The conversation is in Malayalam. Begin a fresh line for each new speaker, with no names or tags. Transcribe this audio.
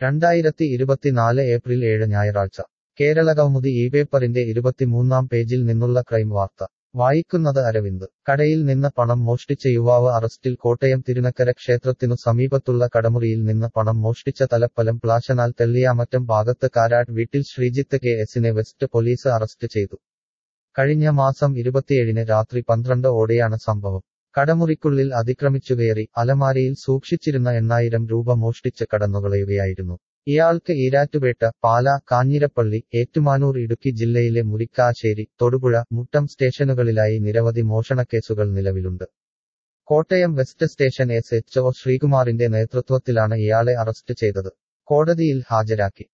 രണ്ടായിരത്തി ഇരുപത്തിനാല് ഏപ്രിൽ ഏഴ് ഞായറാഴ്ച കേരളകൗമുദി ഈ പേപ്പറിന്റെ ഇരുപത്തിമൂന്നാം പേജിൽ നിന്നുള്ള ക്രൈം വാർത്ത വായിക്കുന്നത് അരവിന്ദ് കടയിൽ നിന്ന് പണം മോഷ്ടിച്ച യുവാവ് അറസ്റ്റിൽ കോട്ടയം തിരുനക്കര ക്ഷേത്രത്തിനു സമീപത്തുള്ള കടമുറിയിൽ നിന്ന് പണം മോഷ്ടിച്ച തലപ്പലം പ്ലാശനാൽ തെള്ളിയാമറ്റം ഭാഗത്ത് കാരാട്ട് വീട്ടിൽ ശ്രീജിത്ത് കെ എസിനെ വെസ്റ്റ് പോലീസ് അറസ്റ്റ് ചെയ്തു കഴിഞ്ഞ മാസം ഇരുപത്തിയേഴിന് രാത്രി പന്ത്രണ്ട് ഓടെയാണ് സംഭവം കടമുറിക്കുള്ളിൽ അതിക്രമിച്ചുകയറി അലമാരയിൽ സൂക്ഷിച്ചിരുന്ന എണ്ണായിരം രൂപ മോഷ്ടിച്ച് കടന്നുകളയുകയായിരുന്നു ഇയാൾക്ക് ഈരാറ്റുപേട്ട പാല കാഞ്ഞിരപ്പള്ളി ഏറ്റുമാനൂർ ഇടുക്കി ജില്ലയിലെ മുരിക്കാശ്ശേരി തൊടുപുഴ മുട്ടം സ്റ്റേഷനുകളിലായി നിരവധി മോഷണക്കേസുകൾ നിലവിലുണ്ട് Kottayam west station S H O ശ്രീകുമാറിന്റെ നേതൃത്വത്തിലാണ് ഇയാളെ അറസ്റ്റ് ചെയ്തത് കോടതിയിൽ ഹാജരാക്കി